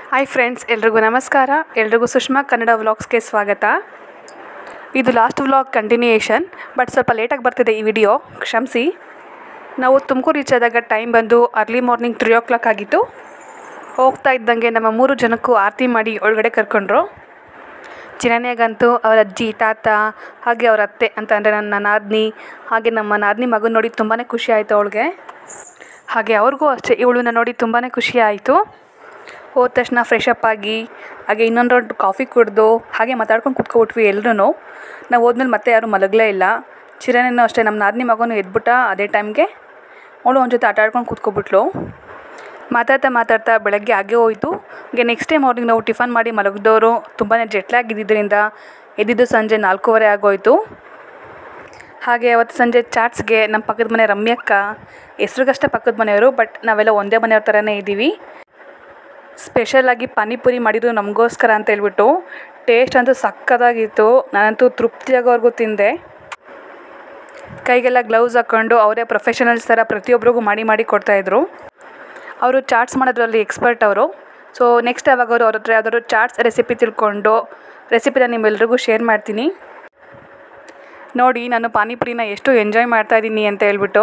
hi friends ಎಲ್ರಿಗೂ ನಮಸ್ಕಾರ ಎಲ್ರಿಗೂ ಸುಷ್ಮಾ ಕನ್ನಡ ವ್ಲಾಗ್ಸ್ಗೆ ಸ್ವಾಗತ ಇದು ಲಾಸ್ಟ್ ವ್ಲಾಗ್ ಕಂಟಿನ್ಯೂಯೇಷನ್ ಬಟ್ ಸ್ವಲ್ಪ ಲೇಟಾಗಿ ಬರ್ತಿದೆ ಈ ವಿಡಿಯೋ ಕ್ಷಮಿಸಿ ನಾವು ತುಮಕೂರು ರೀಚ್ ಆದಾಗ ಟೈಮ್ ಬಂದು early morning three o'clock ಆಗಿತ್ತು ಹೋಗ್ತಾ ಇದ್ದಂಗೆ ನಮ್ಮ ಮೂರು ಜನಕ್ಕೂ ಆರತಿ ಮಾಡಿ ಒಳಗಡೆ ಕರ್ಕೊಂಡ್ರು ಚಿರನ್ಯಾಗಂತೂ ಅವರ ಅಜ್ಜಿ ತಾತ ಹಾಗೆ ಅವ್ರ ಅತ್ತೆ ಅಂತ ಅಂದರೆ ನನ್ನ ನಾದ್ನಿ ಹಾಗೆ ನಮ್ಮ ನಾದ್ನಿ ಮಗನ ನೋಡಿ ತುಂಬಾ ಖುಷಿ ಆಯಿತು ಅವಳಿಗೆ ಹಾಗೆ ಅವ್ರಿಗೂ ಅಷ್ಟೇ ಇವಳನ್ನ ನೋಡಿ ತುಂಬಾ ಖುಷಿ ಆಯಿತು ಹೋದ ತಕ್ಷಣ ಫ್ರೆಶ್ ಅಪ್ ಆಗಿ ಹಾಗೆ ಇನ್ನೊಂದು ರೌಂಡ್ ಕಾಫಿ ಕುಡಿದು ಹಾಗೆ ಮಾತಾಡ್ಕೊಂಡು ಕೂತ್ಕೊಬಿಟ್ವಿ ಎಲ್ಲರೂ ನಾವು ಹೋದ್ಮೇಲೆ ಮತ್ತೆ ಯಾರೂ ಮಲಗಲೇ ಇಲ್ಲ ಚಿರನೇನು ಅಷ್ಟೇ ನಮ್ಮ ನಾದಿನಿ ಮಗನೂ ಎದ್ಬಿಟ್ಟ ಅದೇ ಟೈಮ್ಗೆ ಅವಳು ಅವನ ಜೊತೆ ಆಟ ಆಡ್ಕೊಂಡು ಕೂತ್ಕೊಬಿಟ್ಲು ಮಾತಾಡ್ತಾ ಮಾತಾಡ್ತಾ ಬೆಳಗ್ಗೆ ಆಗೇ ಹೋಯಿತು ಹಾಗೆ ನೆಕ್ಸ್ಟ್ ಟೈಮ್ ಮಾರ್ನಿಂಗ್ ನಾವು ಟಿಫನ್ ಮಾಡಿ ಮಲಗಿದವರು ತುಂಬಾ ಜೆಟ್ಲಾಗ್ ಇದ್ದಿದ್ದರಿಂದ ಎದ್ದಿದ್ದು ಸಂಜೆ ನಾಲ್ಕೂವರೆ ಆಗೋಯಿತು ಹಾಗೆ ಅವತ್ತು ಸಂಜೆ ಚಾಟ್ಸ್ಗೆ ನಮ್ಮ ಪಕ್ಕದ ಮನೆ ರಮ್ಯಕ್ಕ ಹೆಸ್ರಿಗಷ್ಟೇ ಪಕ್ಕದ ಮನೆಯವರು ಬಟ್ ನಾವೆಲ್ಲ ಒಂದೇ ಮನೆಯವ್ರ ಥರನೇ ಇದ್ದೀವಿ ಸ್ಪೆಷಲಾಗಿ ಪಾನಿಪುರಿ ಮಾಡಿದ್ದು ನಮಗೋಸ್ಕರ ಅಂತ ಹೇಳ್ಬಿಟ್ಟು ಟೇಸ್ಟ್ ಅಂತೂ ಸಕ್ಕತ್ತಾಗಿತ್ತು ನಾನಂತೂ ತೃಪ್ತಿಯಾಗೋವರೆಗೂ ತಿಂದೆ ಕೈಗೆಲ್ಲ ಗ್ಲೌಸ್ ಹಾಕ್ಕೊಂಡು ಅವರೇ ಪ್ರೊಫೆಷನಲ್ಸ್ ಥರ ಪ್ರತಿಯೊಬ್ಬರಿಗೂ ಮಾಡಿ ಮಾಡಿ ಕೊಡ್ತಾಯಿದ್ರು ಅವರು ಚಾಟ್ಸ್ ಮಾಡೋದ್ರಲ್ಲಿ ಎಕ್ಸ್ಪರ್ಟ್ ಅವರು ಸೊ ನೆಕ್ಸ್ಟ್ ಯಾವಾಗ ಅವರು ಅವ್ರ ಹತ್ರ ಯಾವ್ದಾದ್ರು ಚಾಟ್ಸ್ ರೆಸಿಪಿ ತಿಳ್ಕೊಂಡು ರೆಸಿಪಿನ ನಿಮ್ಮೆಲ್ರಿಗೂ ಶೇರ್ ಮಾಡ್ತೀನಿ ನೋಡಿ ನಾನು ಪಾನಿಪುರಿನ ಎಷ್ಟು ಎಂಜಾಯ್ ಮಾಡ್ತಾ ಇದ್ದೀನಿ ಅಂತ ಹೇಳ್ಬಿಟ್ಟು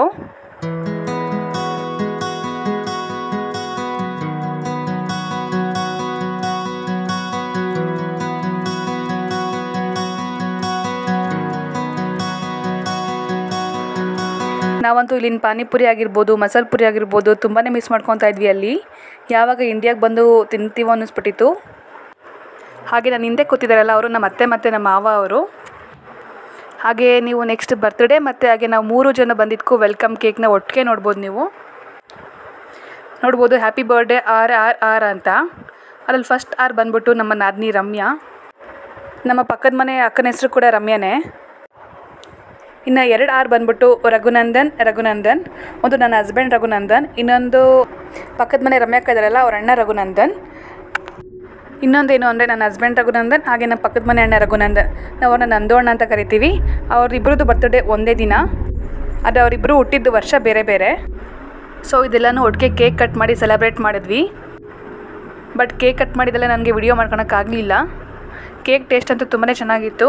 ನಾವಂತೂ ಇಲ್ಲಿನ ಪಾನಿಪುರಿ ಆಗಿರ್ಬೋದು ಮಸಾಲೆ ಪುರಿ ಆಗಿರ್ಬೋದು ತುಂಬಾ ಮಿಸ್ ಮಾಡ್ಕೊತಾ ಇದ್ವಿ ಅಲ್ಲಿ ಯಾವಾಗ ಇಂಡಿಯಾಗೆ ಬಂದು ತಿಂತೀವೋ ಅನ್ನಿಸ್ಬಿಟ್ಟಿತ್ತು ಹಾಗೆ ನಾನು ಹಿಂದೆ ಕೂತಿದ್ದಾರಲ್ಲ ಅವರು ನಮ್ಮ ಅತ್ತೆ ಮತ್ತು ನಮ್ಮ ಮಾವ ಅವರು ಹಾಗೆ ನೀವು ನೆಕ್ಸ್ಟ್ ಬರ್ತ್ಡೇ ಮತ್ತು ಹಾಗೆ ನಾವು ಮೂರು ಜನ ಬಂದಿದ್ದಕ್ಕೂ ವೆಲ್ಕಮ್ ಕೇಕ್ನ ಒಟ್ಟಿಗೆ ನೋಡ್ಬೋದು ನೀವು ನೋಡ್ಬೋದು happy birthday R R R ಅಂತ ಅದ್ರಲ್ಲಿ ಫಸ್ಟ್ ಆರ್ ಬಂದ್ಬಿಟ್ಟು ನಮ್ಮ ನಾದ್ನಿ ರಮ್ಯಾ ನಮ್ಮ ಪಕ್ಕದ ಮನೆ ಅಕ್ಕನ ಹೆಸರು ಕೂಡ ರಮ್ಯಾನೇ ಇನ್ನು ಎರಡು ಆರ್ ಬಂದ್ಬಿಟ್ಟು ರಘುನಂದನ್ ರಘುನಂದನ್ ಒಂದು ನನ್ನ ಹಸ್ಬೆಂಡ್ ರಘುನಂದನ್ ಇನ್ನೊಂದು ಪಕ್ಕದ ಮನೆ ರಮ್ಯಕ್ಕ ಇದ್ದಾರಲ್ಲ ಅವ್ರ ಅಣ್ಣ ರಘುನಂದನ್ ಇನ್ನೊಂದೇನು ಅಂದರೆ ನನ್ನ ಹಸ್ಬೆಂಡ್ ರಘುನಂದನ್ ಹಾಗೆ ನಮ್ಮ ಪಕ್ಕದ ಮನೆ ಅಣ್ಣ ರಘುನಂದನ್ ನಾವು ಅವ್ರನ್ನ ನಂದು ಅಣ್ಣ ಅಂತ ಕರಿತೀವಿ ಅವ್ರಿಬ್ರದ್ದು ಬರ್ತ್ಡೇ ಒಂದೇ ದಿನ ಅದು ಅವರಿಬ್ಬರು ಹುಟ್ಟಿದ್ದು ವರ್ಷ ಬೇರೆ ಬೇರೆ ಸೊ ಇದೆಲ್ಲನೂ ಒಟ್ಟಿಗೆ ಕೇಕ್ ಕಟ್ ಮಾಡಿ ಸೆಲೆಬ್ರೇಟ್ ಮಾಡಿದ್ವಿ ಬಟ್ ಕೇಕ್ ಕಟ್ ಮಾಡಿದೆಲ್ಲ ನನಗೆ ವಿಡಿಯೋ ಮಾಡ್ಕೊಳಕ್ಕಾಗಲಿಲ್ಲ ಕೇಕ್ ಟೇಸ್ಟ್ ಅಂತೂ ತುಂಬಾ ಚೆನ್ನಾಗಿತ್ತು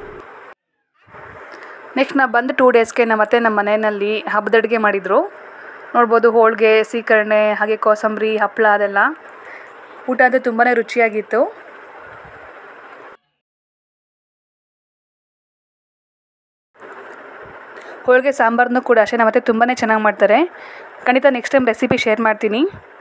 ನೆಕ್ಸ್ಟ್ ನಾ ಬಂದು ಟೂ ಡೇಸ್ಗೆ ನಮ್ಮ ಮತ್ತೆ ನಮ್ಮ ಮನೆಯಲ್ಲಿ ಹಬ್ಬದ ಅಡುಗೆ ಮಾಡಿದರು ನೋಡ್ಬೋದು ಹೋಳಿಗೆ ಸೀಕರಣೆ ಹಾಗೆ ಕೋಸಂಬರಿ ಹಪ್ಪಳ ಅದೆಲ್ಲ ಊಟ ಅದು ತುಂಬಾ ರುಚಿಯಾಗಿತ್ತು ಹೋಳಿಗೆ ಸಾಂಬಾರನ್ನು ಕೂಡ ಅಷ್ಟೇ ನಮ್ಮ ಮತ್ತೆ ತುಂಬಾ ಚೆನ್ನಾಗಿ ಮಾಡ್ತಾರೆ ಖಂಡಿತ ನೆಕ್ಸ್ಟ್ ಟೈಮ್ ರೆಸಿಪಿ ಶೇರ್ ಮಾಡ್ತೀನಿ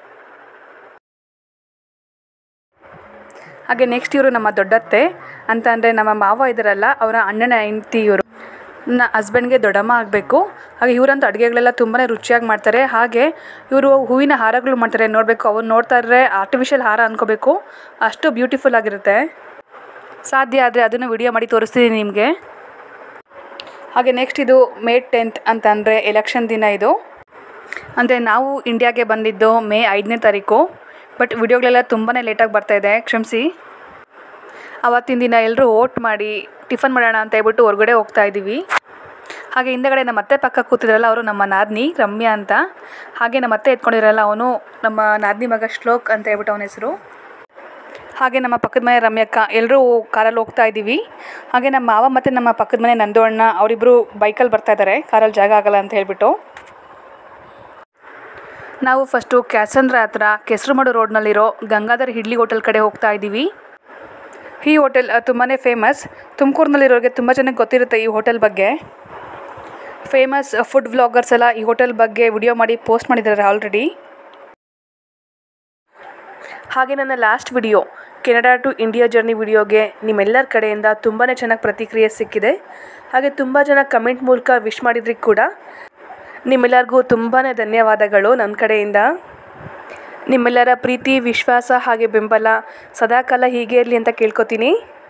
ಹಾಗೆ ನೆಕ್ಸ್ಟ್ ಇವರು ನಮ್ಮ ದೊಡ್ಡತ್ತೆ ಅಂತ ಅಂದರೆ ನಮ್ಮ ಮಾವ ಇದ್ದಾರಲ್ಲ ಅವರ ಅಣ್ಣನ ಹೆಂಡ್ತಿ ಇವರು ನನ್ನ ಹಸ್ಬೆಂಡ್ಗೆ ದೊಡ್ಡಮ್ಮ ಆಗಬೇಕು ಹಾಗೆ ಇವರಂತೂ ಅಡುಗೆಗಳೆಲ್ಲ ತುಂಬಾ ರುಚಿಯಾಗಿ ಮಾಡ್ತಾರೆ ಹಾಗೆ ಇವರು ಹೂವಿನ ಹಾರಗಳು ಮಾಡ್ತಾರೆ ನೋಡಬೇಕು ಅವ್ರು ನೋಡ್ತಾ ಇದ್ರೆ ಆರ್ಟಿಫಿಷಿಯಲ್ ಹಾರ ಅಂದ್ಕೋಬೇಕು ಅಷ್ಟು ಬ್ಯೂಟಿಫುಲ್ ಆಗಿರುತ್ತೆ ಸಾಧ್ಯ ಆದರೆ ಅದನ್ನು ವಿಡಿಯೋ ಮಾಡಿ ತೋರಿಸ್ತೀನಿ ನಿಮಗೆ ಹಾಗೆ ನೆಕ್ಸ್ಟ್ ಇದು ಮೇ ಟೆಂತ್ ಅಂತಂದರೆ ಎಲೆಕ್ಷನ್ ದಿನ ಇದು ಅಂದರೆ ನಾವು ಇಂಡಿಯಾಗೆ ಬಂದಿದ್ದು ಮೇ ಐದನೇ ತಾರೀಕು ಬಟ್ ವಿಡಿಯೋಗಳೆಲ್ಲ ತುಂಬಾ ಲೇಟಾಗಿ ಬರ್ತಾಯಿದೆ ಕ್ಷಮಿಸಿ ಅವತ್ತಿನ ದಿನ ಎಲ್ಲರೂ ಓಟ್ ಮಾಡಿ ಟಿಫನ್ ಮಾಡೋಣ ಅಂತ ಹೇಳ್ಬಿಟ್ಟು ಹೊರಗಡೆ ಹೋಗ್ತಾ ಇದ್ದೀವಿ ಹಾಗೆ ಹಿಂದೆಗಡೆ ನಮ್ಮ ಅತ್ತೆ ಪಕ್ಕ ಕೂತಿದ್ರಲ್ಲ ಅವರು ನಮ್ಮ ನಾದ್ನಿ ರಮ್ಯಾ ಅಂತ ಹಾಗೆ ನಮ್ಮ ಅತ್ತೆ ಎತ್ಕೊಂಡಿರಲ್ಲ ಅವನು ನಮ್ಮ ನಾದ್ನಿ ಮಗ ಶ್ಲೋಕ್ ಅಂತ ಹೇಳ್ಬಿಟ್ಟು ಅವನ ಹೆಸರು ಹಾಗೆ ನಮ್ಮ ಪಕ್ಕದ ಮನೆ ರಮ್ಯಕ್ಕ ಎಲ್ಲರೂ ಕಾರಲ್ಲಿ ಹೋಗ್ತಾ ಇದ್ದೀವಿ ಹಾಗೆ ನಮ್ಮ ಮಾವ ಮತ್ತು ನಮ್ಮ ಪಕ್ಕದ ಮನೆ ನಂದು ಅಣ್ಣ ಅವರಿಬ್ಬರು ಬೈಕಲ್ಲಿ ಬರ್ತಾ ಇದ್ದಾರೆ ಕಾರಲ್ಲಿ ಜಾಗ ಆಗಲ್ಲ ಅಂತ ಹೇಳ್ಬಿಟ್ಟು ನಾವು ಫಸ್ಟು ಕ್ಯಾಸಂದ್ರ ಹತ್ರ ಕೆಸರುಮಡು ರೋಡ್ನಲ್ಲಿರೋ ಗಂಗಾಧರ್ ಇಡ್ಲಿ ಹೋಟೆಲ್ ಕಡೆ ಹೋಗ್ತಾ ಇದ್ದೀವಿ ಈ ಹೋಟೆಲ್ ತುಂಬಾ ಫೇಮಸ್ ತುಮಕೂರಿನಲ್ಲಿರೋರಿಗೆ ತುಂಬ ಜನಕ್ಕೆ ಗೊತ್ತಿರುತ್ತೆ ಈ ಹೋಟೆಲ್ ಬಗ್ಗೆ ಫೇಮಸ್ ಫುಡ್ ವ್ಲಾಗರ್ಸ್ ಎಲ್ಲ ಈ ಹೋಟೆಲ್ ಬಗ್ಗೆ ವಿಡಿಯೋ ಮಾಡಿ ಪೋಸ್ಟ್ ಮಾಡಿದ್ದಾರೆ ಆಲ್ರೆಡಿ ಹಾಗೆ ನನ್ನ last video Canada to India journey ವಿಡಿಯೋಗೆ ನಿಮ್ಮೆಲ್ಲರ ಕಡೆಯಿಂದ ತುಂಬಾ ಚೆನ್ನಾಗಿ ಪ್ರತಿಕ್ರಿಯೆ ಸಿಕ್ಕಿದೆ ಹಾಗೆ ತುಂಬ ಜನ ಕಮೆಂಟ್ ಮೂಲಕ ವಿಶ್ ಮಾಡಿದ್ರಿ ಕೂಡ ನಿಮ್ಮೆಲ್ಲರಿಗೂ ತುಂಬಾ ಧನ್ಯವಾದಗಳು ನನ್ನ ಕಡೆಯಿಂದ ನಿಮ್ಮೆಲ್ಲರ ಪ್ರೀತಿ ವಿಶ್ವಾಸ ಹಾಗೆ ಬೆಂಬಲ ಸದಾಕಾಲ ಹೀಗೆ ಇರಲಿ ಅಂತ ಕೇಳ್ಕೊತೀನಿ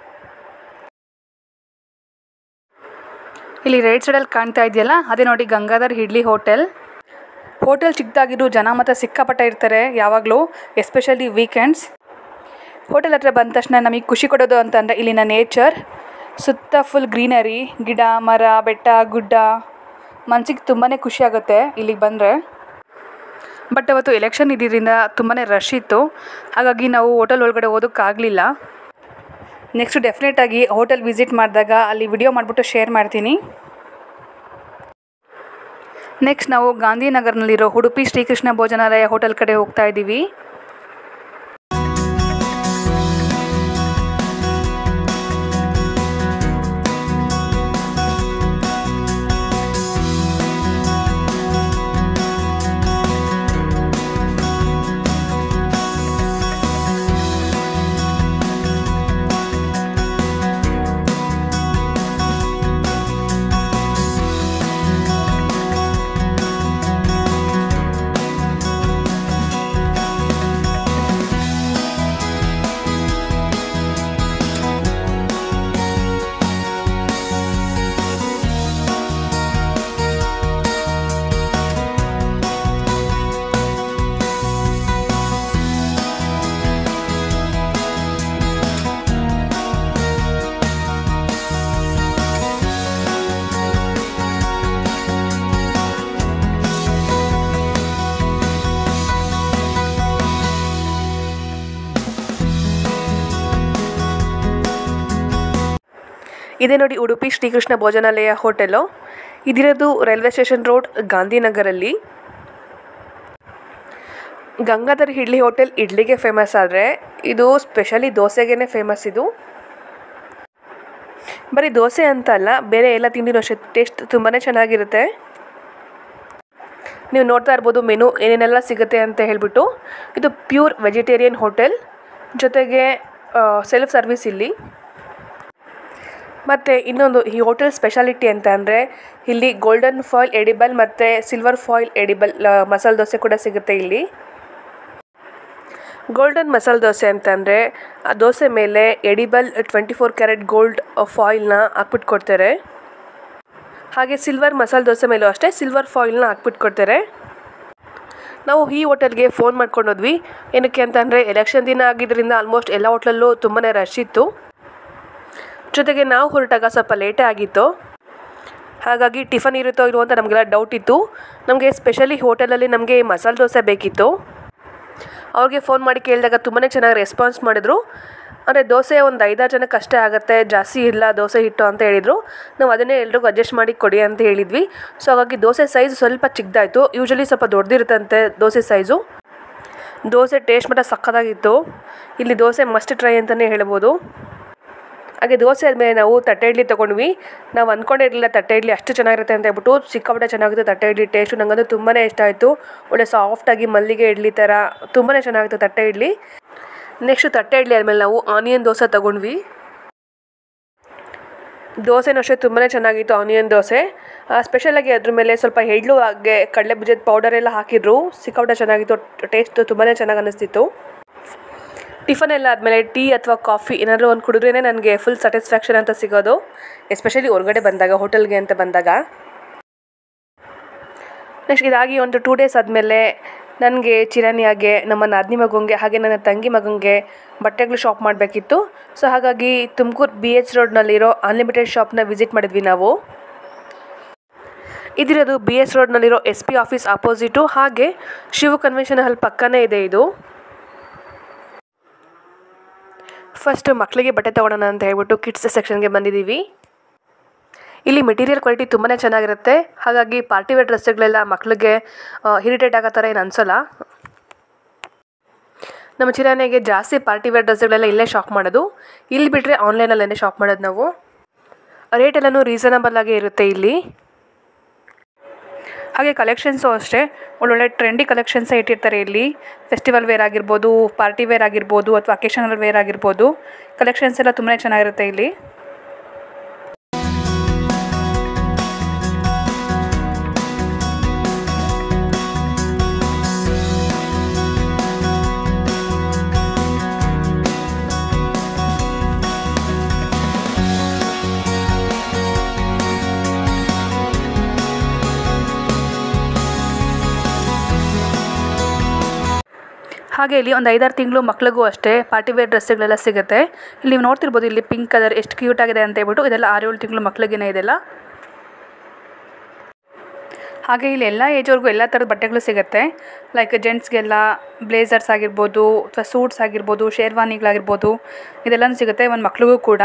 ಇಲ್ಲಿ ರೈಟ್ ಸೈಡಲ್ಲಿ ಕಾಣ್ತಾ ಇದೆಯಲ್ಲ ಅದೇ ನೋಡಿ ಗಂಗಾಧರ್ ಇಡ್ಲಿ ಹೋಟೆಲ್ ಹೋಟೆಲ್ ಚಿಕ್ಕದಾಗಿದ್ದು ಜನ ಮಾತ್ರ ಸಿಕ್ಕಾಪಟ್ಟೆ ಇರ್ತಾರೆ ಯಾವಾಗಲೂ ಎಸ್ಪೆಷಲಿ ವೀಕೆಂಡ್ಸ್ ಹೋಟೆಲ್ ಹತ್ರ ಬಂದ ತಕ್ಷಣ ನಮಗೆ ಖುಷಿ ಕೊಡೋದು ಅಂತಂದರೆ ಇಲ್ಲಿನ ನೇಚರ್ ಸುತ್ತ ಫುಲ್ ಗ್ರೀನರಿ ಗಿಡ ಮರ ಬೆಟ್ಟ ಗುಡ್ಡ ಮನ್ಸಿಗೆ ತುಂಬಾ ಖುಷಿ ಆಗುತ್ತೆ ಇಲ್ಲಿಗೆ ಬಂದರೆ ಬಟ್ ಅವತ್ತು ಎಲೆಕ್ಷನ್ ಇದ್ದಿದ್ದರಿಂದ ತುಂಬಾ ರಶ್ ಇತ್ತು ಹಾಗಾಗಿ ನಾವು ಹೋಟೆಲ್ ಒಳಗಡೆ ಹೋಗೋಕ್ಕಾಗಲಿಲ್ಲ ನೆಕ್ಸ್ಟ್ ಡೆಫಿನೆಟಾಗಿ ಹೋಟೆಲ್ ವಿಸಿಟ್ ಮಾಡಿದಾಗ ಅಲ್ಲಿ ವಿಡಿಯೋ ಮಾಡಿಬಿಟ್ಟು ಶೇರ್ ಮಾಡ್ತೀನಿ ನೆಕ್ಸ್ಟ್ ನಾವು ಗಾಂಧಿನಗರ್ನಲ್ಲಿರೋ ಉಡುಪಿ ಶ್ರೀಕೃಷ್ಣ ಭೋಜನಾಲಯ ಹೋಟೆಲ್ ಕಡೆ ಹೋಗ್ತಾ ಇದ್ದೀವಿ ಇದೇ ನೋಡಿ ಉಡುಪಿ ಶ್ರೀಕೃಷ್ಣ ಭೋಜನಾಲಯ ಹೋಟೆಲು ಇದಿರೋದು ರೈಲ್ವೆ ಸ್ಟೇಷನ್ ರೋಡ್ ಗಾಂಧಿನಗರಲ್ಲಿ ಗಂಗಾಧರ್ ಇಡ್ಲಿ ಹೋಟೆಲ್ ಇಡ್ಲಿಗೆ ಫೇಮಸ್ ಆದರೆ ಇದು ಸ್ಪೆಷಲಿ ದೋಸೆಗೇ ಫೇಮಸ್ ಇದು ಬರೀ ದೋಸೆ ಅಂತ ಅಲ್ಲ ಬೇರೆ ಎಲ್ಲ ತಿಂಡಿನೂ ಅಷ್ಟೇ ಟೇಸ್ಟ್ ತುಂಬಾ ಚೆನ್ನಾಗಿರುತ್ತೆ ನೀವು ನೋಡ್ತಾ ಇರ್ಬೋದು ಮೆನು ಏನೇನೆಲ್ಲ ಸಿಗುತ್ತೆ ಅಂತ ಹೇಳಿಬಿಟ್ಟು ಇದು ಪ್ಯೂರ್ ವೆಜಿಟೇರಿಯನ್ ಹೋಟೆಲ್ ಜೊತೆಗೆ ಸೆಲ್ಫ್ ಸರ್ವಿಸ್ ಇಲ್ಲಿ ಮತ್ತು ಇನ್ನೊಂದು ಈ ಹೋಟೆಲ್ ಸ್ಪೆಷಾಲಿಟಿ ಅಂತ ಅಂದರೆ ಇಲ್ಲಿ ಗೋಲ್ಡನ್ ಫಾಯಿಲ್ ಎಡಿಬಲ್ ಮತ್ತು silver foil edible masala dosa ಕೂಡ ಸಿಗುತ್ತೆ ಇಲ್ಲಿ ಗೋಲ್ಡನ್ ಮಸಾಲೆ ದೋಸೆ ಅಂತಂದರೆ ಆ ದೋಸೆ ಮೇಲೆ edible twenty four carat gold ಫಾಯಿಲ್ನ ಹಾಕ್ಬಿಟ್ಟು ಕೊಡ್ತಾರೆ ಹಾಗೆ ಸಿಲ್ವರ್ ಮಸಾಲೆ ದೋಸೆ ಮೇಲೂ ಅಷ್ಟೇ ಸಿಲ್ವರ್ ಫಾಯಿಲ್ನ ಹಾಕ್ಬಿಟ್ಟು ಕೊಡ್ತಾರೆ ನಾವು ಈ ಹೋಟೆಲ್ಗೆ ಫೋನ್ ಮಾಡ್ಕೊಂಡು ಹೋದ್ವಿ ಏನಕ್ಕೆ ಅಂತಂದರೆ ಎಲೆಕ್ಷನ್ ದಿನ ಆಗಿದ್ದರಿಂದ ಆಲ್ಮೋಸ್ಟ್ ಎಲ್ಲ ಹೋಟ್ಲಲ್ಲೂ ತುಂಬಾ ರಶ್ ಇತ್ತು ಜೊತೆಗೆ ನಾವು ಹೊರಟಾಗ ಸ್ವಲ್ಪ ಲೇಟೇ ಆಗಿತ್ತು ಹಾಗಾಗಿ ಟಿಫನ್ ಇರುತ್ತೋ ಇಲ್ವೋ ಅಂತ ನಮಗೆಲ್ಲ ಡೌಟ್ ಇತ್ತು ನಮಗೆ ಸ್ಪೆಷಲಿ ಹೋಟೆಲಲ್ಲಿ ನಮಗೆ ಮಸಾಲೆ ದೋಸೆ ಬೇಕಿತ್ತು ಅವ್ರಿಗೆ ಫೋನ್ ಮಾಡಿ ಕೇಳಿದಾಗ ತುಂಬಾ ಚೆನ್ನಾಗಿ ರೆಸ್ಪಾನ್ಸ್ ಮಾಡಿದ್ರು ಅಂದರೆ ದೋಸೆ ಒಂದು ಐದಾರು ಜನಕ್ಕೆ ಅಷ್ಟೇ ಆಗುತ್ತೆ ಜಾಸ್ತಿ ಇಲ್ಲ ದೋಸೆ ಹಿಟ್ಟು ಅಂತ ಹೇಳಿದರು ನಾವು ಅದನ್ನೇ ಎಲ್ರಿಗೂ ಅಡ್ಜಸ್ಟ್ ಮಾಡಿ ಕೊಡಿ ಅಂತ ಹೇಳಿದ್ವಿ ಸೊ ಹಾಗಾಗಿ ದೋಸೆ ಸೈಜ್ ಸ್ವಲ್ಪ ಚಿಕ್ಕದಾಯಿತು ಯೂಶಲಿ ಸ್ವಲ್ಪ ದೊಡ್ಡದಿರುತ್ತಂತೆ ದೋಸೆ ಸೈಜು ದೋಸೆ ಟೇಸ್ಟ್ ಮಟ್ಟ ಸಕ್ಕತ್ತಾಗಿತ್ತು ಇಲ್ಲಿ ದೋಸೆ ಮಸ್ಟ್ ಟ್ರೈ ಅಂತಲೇ ಹೇಳ್ಬೋದು ಹಾಗೆ ದೋಸೆ ಆದಮೇಲೆ ನಾವು ತಟ್ಟೆ ಇಡ್ಲಿ ತೊಗೊಂಡ್ವಿ ನಾವು ಅಂದ್ಕೊಂಡಿರಲಿಲ್ಲ ತಟ್ಟೆ ಇಡ್ಲಿ ಅಷ್ಟು ಚೆನ್ನಾಗಿರುತ್ತೆ ಅಂತ ಹೇಳ್ಬಿಟ್ಟು ಸಿಕ್ಕಾಪಟ್ಟೆ ಚೆನ್ನಾಗಿತ್ತು ತಟ್ಟೆ ಇಡ್ಲಿ ಟೇಸ್ಟು ನನಗಂತೂ ತುಂಬಾ ಇಷ್ಟ ಆಯಿತು ಒಳ್ಳೆ ಸಾಫ್ಟಾಗಿ ಮಲ್ಲಿಗೆ ಇಡ್ಲಿ ಥರ ತುಂಬಾ ಚೆನ್ನಾಗಿತ್ತು ತಟ್ಟೆ ಇಡ್ಲಿ ನೆಕ್ಸ್ಟ್ ತಟ್ಟೆ ಇಡ್ಲಿ ಆದಮೇಲೆ ನಾವು ಆನಿಯನ್ ದೋಸೆ ತೊಗೊಂಡ್ವಿ ದೋಸೆನೂ ಅಷ್ಟೇ ತುಂಬಾ ಚೆನ್ನಾಗಿತ್ತು ಆನಿಯನ್ ದೋಸೆ ಸ್ಪೆಷಲಾಗಿ ಅದ್ರ ಮೇಲೆ ಸ್ವಲ್ಪ ಎಳ್ಳು ಹಾಗೆ ಕಡಲೆ ಬೀಜದ ಪೌಡರ್ ಎಲ್ಲ ಹಾಕಿದ್ರು ಸಿಕ್ಕಾಪಟ್ಟೆ ಚೆನ್ನಾಗಿತ್ತು ಟೇಸ್ಟ್ ತುಂಬಾ ಚೆನ್ನಾಗಿ ಅನ್ನಿಸ್ತಿತ್ತು ಟಿಫನ್ ಎಲ್ಲ ಆದಮೇಲೆ ಟೀ ಅಥವಾ ಕಾಫಿ ಏನಾದರೂ ಒಂದು ಕುಡಿದ್ರೇ ನನಗೆ ಫುಲ್ ಸ್ಯಾಟಿಸ್ಫ್ಯಾಕ್ಷನ್ ಅಂತ ಸಿಗೋದು ಎಸ್ಪೆಷಲಿ ಹೊರಗಡೆ ಬಂದಾಗ ಹೋಟೆಲ್ಗೆ ಅಂತ ಬಂದಾಗ ನೆಕ್ಸ್ಟ್ ಇದಾಗಿ ಒಂದು ಟೂ ಡೇಸ್ ಆದಮೇಲೆ ನನಗೆ ಚಿರಣಿಯಾಗೆ ನಮ್ಮ ನಾದಿನಿ ಮಗುಂಗೆ ಹಾಗೆ ನನ್ನ ತಂಗಿ ಮಗಂಗೆ ಬಟ್ಟೆಗಳು ಶಾಪ್ ಮಾಡಬೇಕಿತ್ತು ಸೊ ಹಾಗಾಗಿ ತುಮಕೂರು ಬಿ ಎಚ್ ರೋಡ್ನಲ್ಲಿರೋ ಅನ್ಲಿಮಿಟೆಡ್ ಶಾಪ್ನ ವಿಸಿಟ್ ಮಾಡಿದ್ವಿ ನಾವು ಇದಿರೋದು ಬಿ ಎಸ್ ರೋಡ್ನಲ್ಲಿರೋ ಎಸ್ ಪಿ ಆಫೀಸ್ ಆಪೋಸಿಟು ಹಾಗೆ ಶಿವ ಕನ್ವೆನ್ಷನ್ ಹಾಲ್ ಪಕ್ಕನೇ ಇದೆ ಇದು ಫಸ್ಟ್ ಮಕ್ಕಳಿಗೆ ಬಟ್ಟೆ ತೊಗೊಳೋಣ ಅಂತ ಹೇಳ್ಬಿಟ್ಟು ಕಿಡ್ಸ್ ಸೆಕ್ಷನ್ಗೆ ಬಂದಿದ್ದೀವಿ ಇಲ್ಲಿ ಮೆಟೀರಿಯಲ್ ಕ್ವಾಲಿಟಿ ತುಂಬಾ ಚೆನ್ನಾಗಿರುತ್ತೆ ಹಾಗಾಗಿ ಪಾರ್ಟಿ ವೇರ್ ಡ್ರೆಸ್ಸುಗಳೆಲ್ಲ ಮಕ್ಕಳಿಗೆ ಇರಿಟೇಟ್ ಆಗೋ ಥರ ಏನು ಅನಿಸೋಲ್ಲ ನಮ್ಮ ಚಿರಾನೆಗೆ ಜಾಸ್ತಿ ಪಾರ್ಟಿ ವೇರ್ ಡ್ರೆಸ್ಸುಗಳೆಲ್ಲ ಇಲ್ಲೇ ಶಾಪ್ ಮಾಡೋದು ಇಲ್ಲಿ ಬಿಟ್ಟರೆ ಆನ್ಲೈನಲ್ಲೇ ಶಾಪ್ ಮಾಡೋದು ನಾವು ರೇಟ್ ಎಲ್ಲನೂ ರೀಸನಬಲ್ ಆಗೇ ಇರುತ್ತೆ ಇಲ್ಲಿ ಹಾಗೆ ಕಲೆಕ್ಷನ್ಸು ಅಷ್ಟೇ ಒಳ್ಳೊಳ್ಳೆ ಟ್ರೆಂಡಿ ಕಲೆಕ್ಷನ್ಸೇ ಇಟ್ಟಿರ್ತಾರೆ ಇಲ್ಲಿ ಫೆಸ್ಟಿವಲ್ ವೇರ್ ಆಗಿರ್ಬೋದು ಪಾರ್ಟಿ ವೇರ್ ಆಗಿರ್ಬೋದು ಅಥವಾ ಅಕೇಶನಲ್ ವೇರ್ ಆಗಿರ್ಬೋದು ಕಲೆಕ್ಷನ್ಸ್ ಎಲ್ಲ ತುಂಬಾ ಚೆನ್ನಾಗಿರುತ್ತೆ ಇಲ್ಲಿ ಹಾಗೆ ಇಲ್ಲಿ ಒಂದು ಐದಾರು ತಿಂಗಳು ಮಕ್ಳಿಗೂ ಅಷ್ಟೇ ಪಾರ್ಟಿ ವೇರ್ ಡ್ರೆಸ್ಸುಗಳೆಲ್ಲ ಸಿಗುತ್ತೆ ಇಲ್ಲಿ ನೀವು ನೋಡ್ತಿರ್ಬೋದು ಇಲ್ಲಿ ಪಿಂಕ್ ಕಲರ್ ಎಷ್ಟು ಕ್ಯೂಟ್ ಆಗಿದೆ ಅಂತ ಹೇಳ್ಬಿಟ್ಟು ಇದೆಲ್ಲ ಆರು ಏಳು ತಿಂಗಳು ಮಕ್ಳಿಗೇನೆ ಇದೆಲ್ಲ ಹಾಗೆ ಇಲ್ಲಿ ಎಲ್ಲ ಏಜ್ವರೆಗೂ ಎಲ್ಲ ಥರದ ಬಟ್ಟೆಗಳು ಸಿಗುತ್ತೆ ಲೈಕ್ ಜೆಂಟ್ಸ್ಗೆಲ್ಲ ಬ್ಲೇಸರ್ಸ್ ಆಗಿರ್ಬೋದು ಅಥವಾ ಸೂಟ್ಸ್ ಆಗಿರ್ಬೋದು ಶೇರ್ವಾನಿಗಳಾಗಿರ್ಬೋದು ಇದೆಲ್ಲನೂ ಸಿಗುತ್ತೆ ಒಂದು ಮಕ್ಳಿಗೂ ಕೂಡ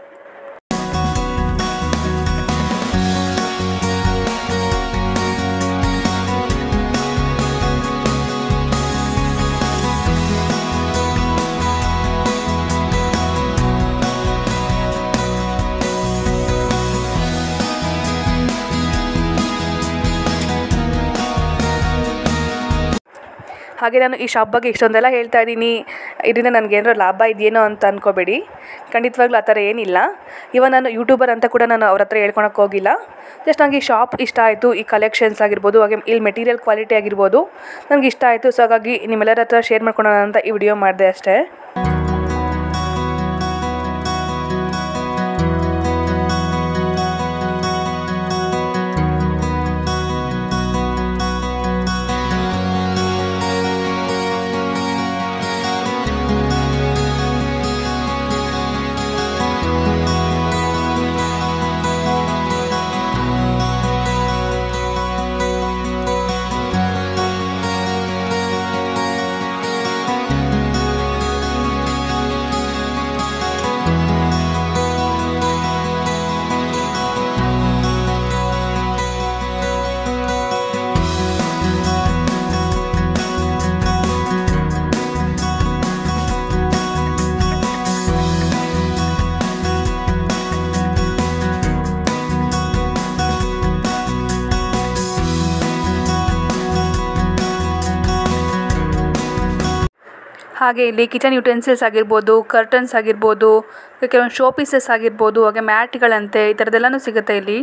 ಹಾಗೆ ನಾನು ಈ ಶಾಪ್ ಬಗ್ಗೆ ಇಷ್ಟೊಂದೆಲ್ಲ ಹೇಳ್ತಾ ಇದ್ದೀನಿ ಇದರಿಂದ ನನಗೆ ಏನಾರ ಲಾಭ ಇದೆಯೇನೋ ಅಂತ ಅಂದ್ಕೋಬೇಡಿ ಖಂಡಿತವಾಗ್ಲೂ ಆ ಥರ ಏನಿಲ್ಲ ಇವಾಗ ನಾನು ಯೂಟ್ಯೂಬರ್ ಅಂತ ಕೂಡ ನಾನು ಅವ್ರ ಹತ್ರ ಹೇಳ್ಕೊಳಕ್ಕೆ ಹೋಗಿಲ್ಲ ಜಸ್ಟ್ ನನಗೆ ಈ ಶಾಪ್ ಇಷ್ಟ ಆಯಿತು ಈ ಕಲೆಕ್ಷನ್ಸ್ ಆಗಿರ್ಬೋದು ಹಾಗೆ ಇಲ್ಲಿ ಮೆಟೀರಿಯಲ್ ಕ್ವಾಲಿಟಿ ಆಗಿರ್ಬೋದು ನನಗೆ ಇಷ್ಟ ಆಯಿತು ಸೊ ಹಾಗಾಗಿ ನಿಮ್ಮೆಲ್ಲರ ಹತ್ರ ಶೇರ್ ಮಾಡ್ಕೊಳೋಣ ಅಂತ ಈ ವಿಡಿಯೋ ಮಾಡಿದೆ ಅಷ್ಟೇ ಹಾಗೆ ಇಲ್ಲಿ ಕಿಚನ್ ಯುಟೆನ್ಸಿಲ್ಸ್ ಆಗಿರ್ಬೋದು ಕರ್ಟನ್ಸ್ ಆಗಿರ್ಬೋದು ಕೆಲವೊಂದು ಶೋ ಪೀಸಸ್ ಆಗಿರ್ಬೋದು ಹಾಗೆ ಮ್ಯಾಟ್ಗಳಂತೆ ಈ ಥರದ್ದೆಲ್ಲನೂ ಸಿಗುತ್ತೆ ಇಲ್ಲಿ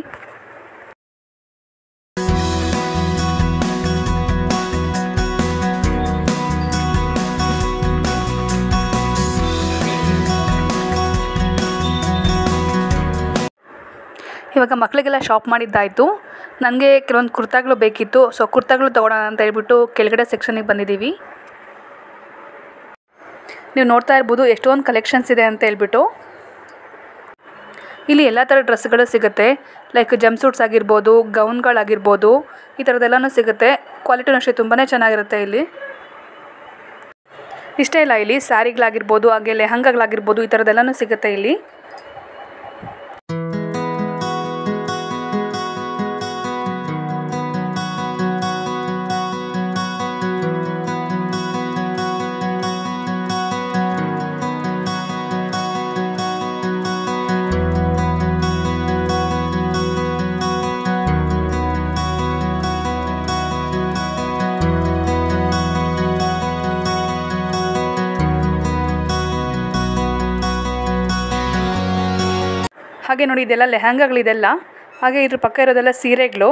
ಇವಾಗ ಮಕ್ಕಳಿಗೆಲ್ಲ ಶಾಪ್ ಮಾಡಿದ್ದಾಯಿತು ನನಗೆ ಕೆಲವೊಂದು ಕುರ್ತಾಗಳು ಬೇಕಿತ್ತು ಸೊ ಕುರ್ತಾಗಳು ತೊಗೊಳೋಣ ಅಂತ ಹೇಳ್ಬಿಟ್ಟು ಕೆಳಗಡೆ ಸೆಕ್ಷನಿಗೆ ಬಂದಿದ್ದೀವಿ ನೀವು ನೋಡ್ತಾ ಇರ್ಬೋದು ಎಷ್ಟೊಂದು ಕಲೆಕ್ಷನ್ಸ್ ಇದೆ ಅಂತ ಹೇಳ್ಬಿಟ್ಟು ಇಲ್ಲಿ ಎಲ್ಲ ಥರ ಡ್ರೆಸ್ಗಳು ಸಿಗುತ್ತೆ ಲೈಕ್ ಜಂಪ್ ಸೂಟ್ಸ್ ಆಗಿರ್ಬೋದು ಗೌನ್ಗಳಾಗಿರ್ಬೋದು ಈ ಥರದ್ದೆಲ್ಲನೂ ಸಿಗುತ್ತೆ ಕ್ವಾಲಿಟಿನೂ ಅಷ್ಟೇ ತುಂಬಾ ಚೆನ್ನಾಗಿರುತ್ತೆ ಇಲ್ಲಿ ಇಷ್ಟೇ ಇಲ್ಲ ಇಲ್ಲಿ ಸ್ಯಾರಿಗಳಾಗಿರ್ಬೋದು ಹಾಗೆ ಲೆಹಂಗಾಗಳಾಗಿರ್ಬೋದು ಈ ಥರದ್ದೆಲ್ಲನೂ ಸಿಗುತ್ತೆ ಇಲ್ಲಿ ಹಾಗೆ ನೋಡಿ ಇದೆಲ್ಲ ಲೆಹಂಗಾಗಳಿದೆಲ್ಲ ಹಾಗೆ ಇದ್ರ ಪಕ್ಕ ಇರೋದೆಲ್ಲ ಸೀರೆಗಳು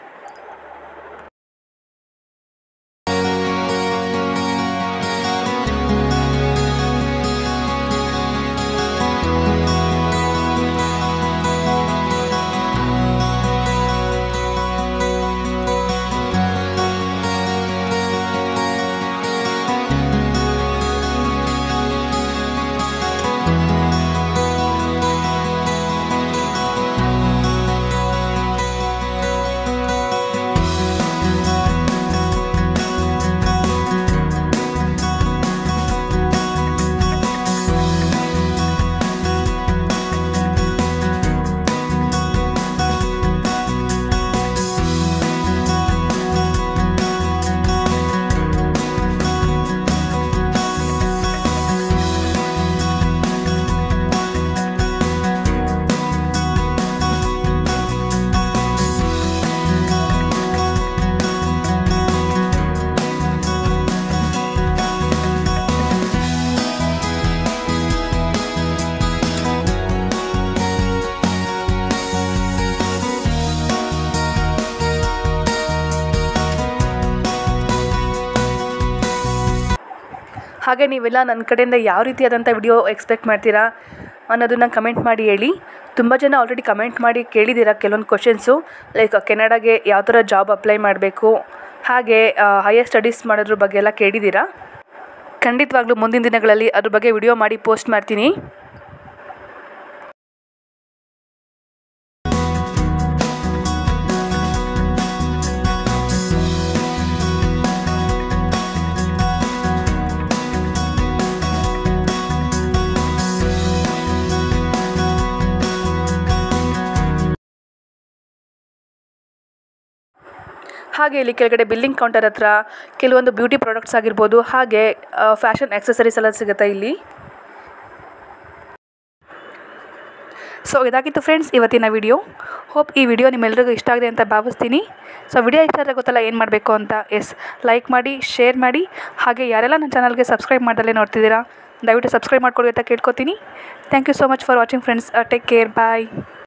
ಹಾಗೆ ನೀವೆಲ್ಲ ನನ್ನ ಕಡೆಯಿಂದ ಯಾವ ರೀತಿಯಾದಂಥ ವಿಡಿಯೋ ಎಕ್ಸ್ಪೆಕ್ಟ್ ಮಾಡ್ತೀರಾ ಅನ್ನೋದನ್ನು ಕಮೆಂಟ್ ಮಾಡಿ ಹೇಳಿ ತುಂಬ ಜನ ಆಲ್ರೆಡಿ ಕಮೆಂಟ್ ಮಾಡಿ ಕೇಳಿದ್ದೀರಾ ಕೆಲವೊಂದು ಕ್ವಶನ್ಸು ಲೈಕ್ ಕೆನಡಾಗೆ ಯಾವ ಥರ ಜಾಬ್ ಅಪ್ಲೈ ಮಾಡಬೇಕು ಹಾಗೆ ಹೈಯರ್ ಸ್ಟಡೀಸ್ ಮಾಡೋದ್ರ ಬಗ್ಗೆ ಎಲ್ಲ ಕೇಳಿದ್ದೀರಾ ಖಂಡಿತವಾಗ್ಲೂ ಮುಂದಿನ ದಿನಗಳಲ್ಲಿ ಅದ್ರ ಬಗ್ಗೆ ವಿಡಿಯೋ ಮಾಡಿ ಪೋಸ್ಟ್ ಮಾಡ್ತೀನಿ ಹಾಗೆ ಇಲ್ಲಿ ಕೆಳಗಡೆ ಬಿಲ್ಲಿಂಗ್ ಕೌಂಟರ್ ಹತ್ರ ಕೆಲವೊಂದು ಬ್ಯೂಟಿ ಪ್ರಾಡಕ್ಟ್ಸ್ ಆಗಿರ್ಬೋದು ಹಾಗೆ ಫ್ಯಾಷನ್ ಆಕ್ಸೆಸರೀಸ್ ಎಲ್ಲ ಸಿಗುತ್ತೆ ಇಲ್ಲಿ ಸೊ ಇದಾಗಿತ್ತು ಫ್ರೆಂಡ್ಸ್ ಇವತ್ತಿನ ವಿಡಿಯೋ ಹೋಪ್ ಈ ವಿಡಿಯೋ ನಿಮ್ಮೆಲ್ಲರಿಗೂ ಇಷ್ಟ ಆಗಿದೆ ಅಂತ ಭಾವಿಸ್ತೀನಿ ಸೊ ವಿಡಿಯೋ ಇಷ್ಟ ಆದರೆ ಗೊತ್ತಲ್ಲ ಏನು ಮಾಡಬೇಕು ಅಂತ ಎಸ್ ಲೈಕ್ ಮಾಡಿ ಶೇರ್ ಮಾಡಿ ಹಾಗೆ ಯಾರೆಲ್ಲ ನನ್ನ ಚಾನಲ್ಗೆ ಸಬ್ಸ್ಕ್ರೈಬ್ ಮಾಡದಲ್ಲೇ ನೋಡ್ತಿದ್ದೀರಾ ದಯವಿಟ್ಟು ಸಬ್ಸ್ಕ್ರೈಬ್ ಮಾಡ್ಕೊಳ್ಳಿ ಅಂತ ಕೇಳ್ಕೊತೀನಿ thank you so much for watching friends take care bye